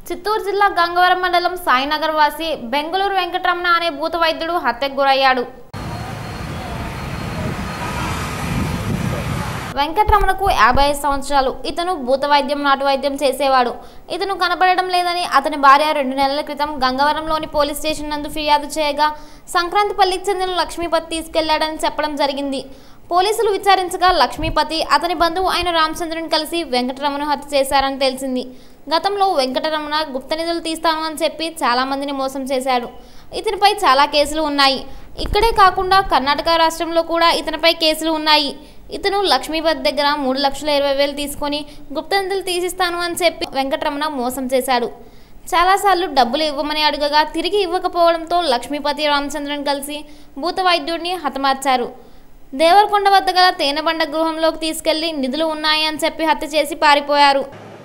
చిత్తూరు జిల్లా గంగవరం మండలం సాయినగర్ వాసి బెంగళూరు వెంకటరమణ అనే భూత వైద్యుడు హత్యకు గురయ్యాడు వెంకటరమణకు యాభై ఐదు సంవత్సరాలు ఇతను భూత వైద్యం నాటు వైద్యం చేసేవాడు ఇతను కనబడడం లేదని అతని భార్య రెండు నెలల క్రితం గంగవరంలోని పోలీస్ స్టేషన్ నందు ఫిర్యాదు చేయగా సంక్రాంతిపల్లికి చెందిన లక్ష్మీపతి తీసుకెళ్లాడని చెప్పడం జరిగింది పోలీసులు విచారించగా లక్ష్మీపతి అతని బంధువు అయిన రామచంద్రుని కలిసి వెంకటరమణ హత్య చేశారని తెలిసింది గతంలో వెంకటరమణ గుప్త నిధులు తీస్తాను అని చెప్పి చాలా మందిని మోసం చేశాడు ఇతనిపై చాలా కేసులు ఉన్నాయి ఇక్కడే కాకుండా కర్ణాటక రాష్ట్రంలో కూడా ఇతనిపై కేసులు ఉన్నాయి ఇతను లక్ష్మీపతి దగ్గర మూడు లక్షల ఇరవై వేలు తీసుకొని గుప్త నిధులు తీసిస్తాను అని చెప్పి వెంకటరమణ మోసం చేశాడు చాలాసార్లు డబ్బులు ఇవ్వమని అడగగా తిరిగి ఇవ్వకపోవడంతో లక్ష్మీపతి రామచంద్రన్ కలిసి భూత వైద్యుడిని హతమార్చారు దేవరకొండ వద్ద గల తేనెబండ గృహంలోకి తీసుకెళ్లి నిధులు ఉన్నాయి అని చెప్పి హత్య చేసి పారిపోయారు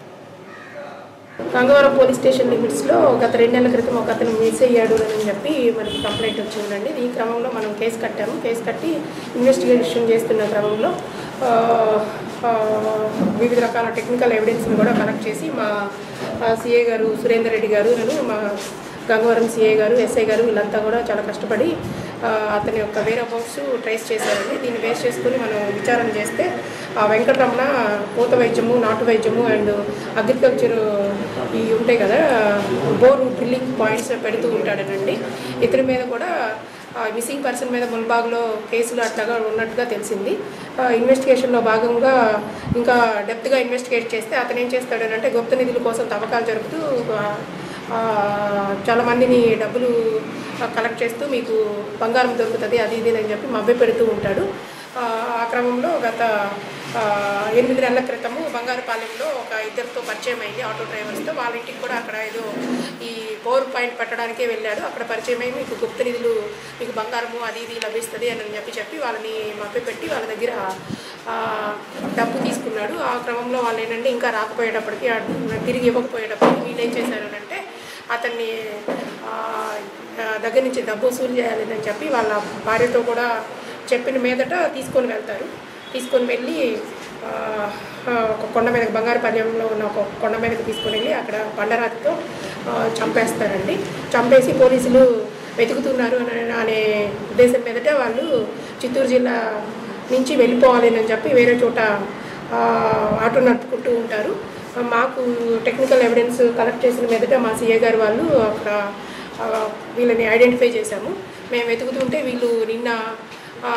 గంగవరం పోలీస్ స్టేషన్ లిమిట్స్లో గత రెండు నెలల క్రితం ఒక అతను మిస్ అయ్యాడు అని చెప్పి మనకి కంప్లైంట్ వచ్చిందండి ఈ క్రమంలో మనం కేసు కట్టాము కేసు కట్టి ఇన్వెస్టిగేషన్ చేస్తున్న క్రమంలో ఆ, ఆ, వివిధ రకాల టెక్నికల్ ఎవిడెన్స్ని కూడా కలెక్ట్ చేసి మా సిఏ గారు సురేందర్ రెడ్డి గారు నేను మా గంగవరం సిఏ గారు ఎస్ఐ గారు వీళ్ళంతా కూడా చాలా కష్టపడి ఆ, అతని యొక్క వేరే హౌస్ ట్రేస్ చేశారండి దీన్ని బేస్ చేసుకుని మనం విచారణ చేస్తే ఆ వెంకటరమణ పూత వైద్యము నాటు వైద్యము అండ్ అగ్రికల్చర్ ఈ ఉంటాయి కదా బోర్ డ్రిల్లింగ్ పాయింట్స్ పెడుతూ ఉంటాడనండి ఇతని మీద కూడా మిస్సింగ్ పర్సన్ మీద ముల్బాగ్లో కేసులు అట్లాగా ఉన్నట్టుగా తెలిసింది ఆ, ఇన్వెస్టిగేషన్లో భాగంగా ఇంకా డెప్త్గా ఇన్వెస్టిగేట్ చేస్తే అతను ఏం చేస్తాడనంటే గుప్త నిధుల కోసం తవ్వకాలు జరుపుతూ ఆ, ఆ, చాలా మందిని డబ్బులు కలెక్ట్ చేస్తూ మీకు బంగారం దొరుకుతుంది అది ఇది అని చెప్పి మభ్య పెడుతూ ఉంటాడు ఆ, ఆ క్రమంలో గత ఆ, ఎనిమిది నెలల క్రితము బంగారుపాలెంలో ఒక ఇద్దరితో పరిచయం అయింది ఆటో డ్రైవర్స్తో వాళ్ళ ఇంటికి కూడా అక్కడ ఏదో ఈ బోర్ పాయింట్ పెట్టడానికే వెళ్ళాడు అక్కడ పరిచయం అయి మీకు గుప్త నిధులు మీకు బంగారము అది ఇది లభిస్తుంది అని చెప్పి చెప్పి వాళ్ళని మభ్యపెట్టి వాళ్ళ దగ్గర ఆ, డబ్బు తీసుకున్నాడు ఆ క్రమంలో వాళ్ళు ఏంటంటే ఇంకా రాకపోయేటప్పటికి ఆ తిరిగి ఇవ్వకపోయేటప్పటికి వీళ్ళు ఏం చేశారు అంటే అతన్ని ఆ, ఆ, దగ్గర నుంచి డబ్బు వసూలు చేయాలని చెప్పి వాళ్ళ భార్యతో కూడా చెప్పిన మీదట తీసుకొని వెళ్తారు తీసుకొని వెళ్ళి ఆ, ఆ, ఒక కొండ మీద బంగారుపల్యంలో ఉన్న ఒక కొండ మీదకి తీసుకొని వెళ్ళి అక్కడ బండరాతితో ఆ, చంపేస్తారండి చంపేసి పోలీసులు వెతుకుతున్నారు అని- అనే ఉద్దేశం మీదట వాళ్ళు చిత్తూరు జిల్లా నుంచి వెళ్ళిపోవాలి అని చెప్పి వేరే చోట ఆ, ఆటో నడుపుకుంటూ ఉంటారు ఆ, మాకు టెక్నికల్ ఎవిడెన్స్ కలెక్ట్ చేసిన మీదట మా సిఏ గారు వాళ్ళు అక్కడ ఆ, వీళ్ళని ఐడెంటిఫై చేశాము మేము వెతుకుతుంటే వీళ్ళు నిన్న ఆ,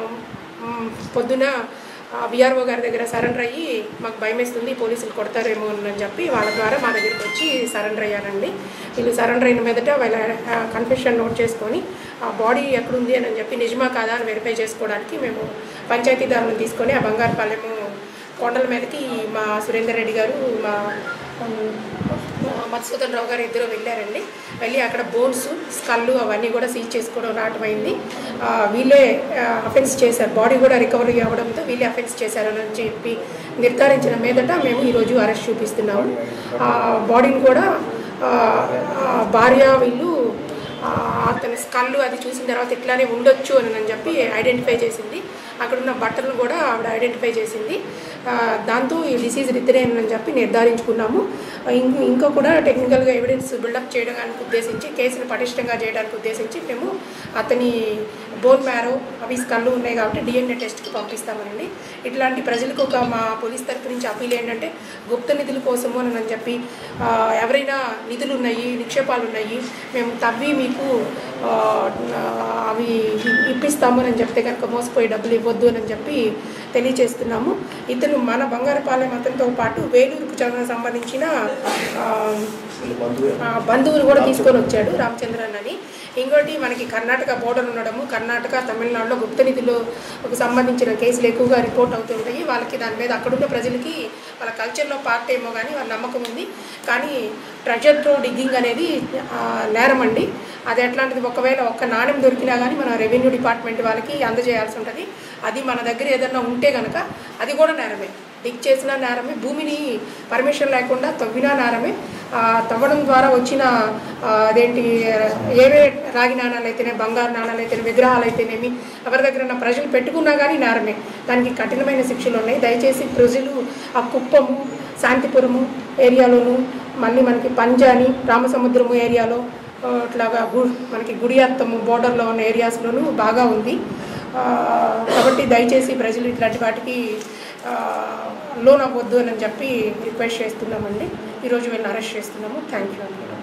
మ్, పొద్దున విఆర్ఓ గారి దగ్గర సరెండర్ అయ్యి మాకు భయం వేస్తుంది పోలీసులు కొడతారేమో అని చెప్పి వాళ్ళ ద్వారా మా దగ్గరికి వచ్చి సరెండర్ అయ్యానండి వీళ్ళు సరెండర్ అయిన మీదట వాళ్ళ కన్ఫెషన్ నోట్ చేసుకొని ఆ బాడీ ఎక్కడుంది అని చెప్పి నిజమా కాదా అని వెరిఫై చేసుకోవడానికి మేము పంచాయతీదారులను తీసుకొని ఆ బంగారుపాలెము కొండల మీదకి మా సురేందర్ రెడ్డి గారు మా ఉమ్, మధుసూదన్ రావు గారు ఇద్దరు వెళ్ళారండి వెళ్ళి అక్కడ బోన్స్ స్కల్లు అవన్నీ కూడా సీజ్ చేసుకోవడం రావటమైంది ఆ, వీళ్ళే అఫెన్స్ చేశారు బాడీ కూడా రికవరీ అవ్వడంతో వీళ్ళే అఫెన్స్ చేశారని చెప్పి నిర్ధారించిన మీదట మేము ఈరోజు అరెస్ట్ చూపిస్తున్నాము ఆ బాడీని కూడా ఆ, ఆ భార్య వీళ్ళు ఆ, అతని స్కల్లు అది చూసిన తర్వాత ఇట్లానే ఉండొచ్చు అని అని చెప్పి ఐడెంటిఫై చేసింది అక్కడ ఉన్న బట్టలను కూడా ఆవిడ ఐడెంటిఫై చేసింది ఆ, దాంతో ఈ డిసీజ్ రిద్దరేనని అని చెప్పి నిర్ధారించుకున్నాము ఇం- ఇంకా కూడా టెక్నికల్గా ఎవిడెన్స్ బిల్డప్ చేయడానికి ఉద్దేశించి కేసును పటిష్టంగా చేయడానికి ఉద్దేశించి మేము అతని బోన్ మ్యారో అవి స్కల్లు ఉన్నాయి కాబట్టి డిఎన్ఏ టెస్ట్కి పంపిస్తామనండి ఇట్లాంటి ప్రజలకు ఒక మా పోలీస్ తరపు నుంచి అప్పీల్ ఏంటంటే గుప్త నిధుల కోసము అని అని చెప్పి ఆ, ఎవరైనా నిధులు ఉన్నాయి నిక్షేపాలు ఉన్నాయి మేము తవ్వి మీకు ఆ, అవి ఇప్పిస్తాము అని చెప్తే కనుక మోసపోయి డబ్బులు ఇవ్వద్దు అని చెప్పి తెలియజేస్తున్నాము ఇతను మన బంగారుపాలెం అతనితో పాటు వేలూరుకు చ- సంబంధించిన ఆ, ఆ, బంధువులు కూడా తీసుకొని వచ్చాడు రామచంద్రన్ అని ఇంకోటి మనకి కర్ణాటక బోర్డర్ ఉండడము కర్ణాటక తమిళనాడులో గుప్త నిధులకు సంబంధించిన కేసులు ఎక్కువగా రిపోర్ట్ అవుతుంటాయి వాళ్ళకి దాని మీద అక్కడున్న ప్రజలకి వాళ్ళ కల్చర్లో పార్ట్ ఏమో కానీ వాళ్ళ నమ్మకం ఉంది కానీ ట్రెజర్ త్రో డిగ్గింగ్ అనేది ఆ, నేరం అండి అది ఎట్లాంటిది ఒకవేళ ఒక్క నాణ్యం దొరికినా కానీ మన రెవెన్యూ డిపార్ట్మెంట్ వాళ్ళకి అందజేయాల్సి ఉంటుంది అది మన దగ్గర ఏదన్నా ఉంటే కనుక అది కూడా నేరమే డిగ్ చేసిన నేరమే భూమిని పర్మిషన్ లేకుండా తవ్వినా నేరమే ఆ, తవ్వడం ద్వారా వచ్చిన ఆ, అదేంటి ఏవే రాగి నాణాలు అయితేనే బంగారు నాణాలు అయితేనే విగ్రహాలు అయితేనేమి ఎవరి దగ్గర ప్రజలు పెట్టుకున్నా కానీ నేరమే దానికి కఠినమైన శిక్షలు ఉన్నాయి దయచేసి ప్రజలు ఆ కుప్పము శాంతిపురము ఏరియాలోను మళ్ళీ మనకి పంజాని రామసముద్రము ఏరియాలో ఆ, ఇట్లాగా గు మనకి గుడియాత్తము బోర్డర్లో ఉన్న ఏరియాస్లోనూ బాగా ఉంది ఆ, కాబట్టి దయచేసి ప్రజలు ఇట్లాంటి వాటికి ఆ, లోన్ అవ్వద్దు అని చెప్పి రిక్వెస్ట్ చేస్తున్నామండి ఈరోజు వీళ్ళని అరెస్ట్ చేస్తున్నాము థ్యాంక్ యూ అండి